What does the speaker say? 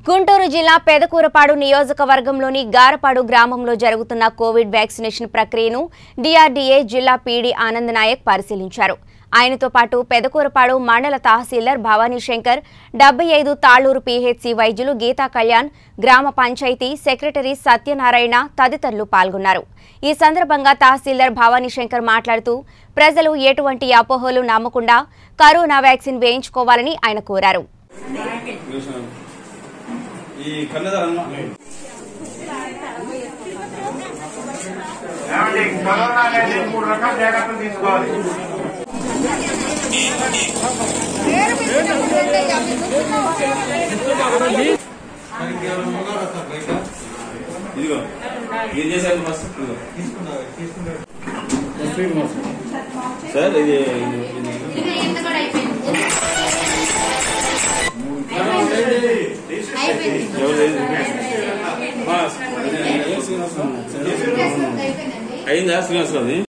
గుంటూరు జిల్లా పెదకూరపాడు నియోజకవర్గంలోని గారపాడు గ్రామంలో జరుగుతున్న కోవిడ్ వ్యాక్సినేషన్ ప్రక్రియను డిఆర్డీఏ జిల్లా పీడీ ఆనంద్ నాయక్ పరిశీలించారు ఆయనతో పాటు పెదకూరపాడు మండల తహసీల్దార్ భవానీ శంకర్ డెబ్బై ఐదు తాళ్లూరు పీహెచ్సి వైద్యులు గీతా కళ్యాణ్ గ్రామ పంచాయతీ సెక్రటరీ సత్యనారాయణ తదితరులు పాల్గొన్నారు ఈ సందర్భంగా తహసీల్దార్ భవానీ శంకర్ మాట్లాడుతూ ప్రజలు ఎటువంటి అపోహలు నమ్మకుండా కరోనా వ్యాక్సిన్ వేయించుకోవాలని ఆయన కోరారు ఈ కన్నెదారమ్మ ఏమండి కరోనా అనేది మూడు రకాల జాగ్రత్తలు తీసుకోవాలి ఇదిగో ఏం చేశారు ఫస్ట్ ఇదిగో సార్ ఇది ఇది- ఇది- ఎవరు లేదు. మా- ఇది- అయిందా శ్రీనివాస్ గారిది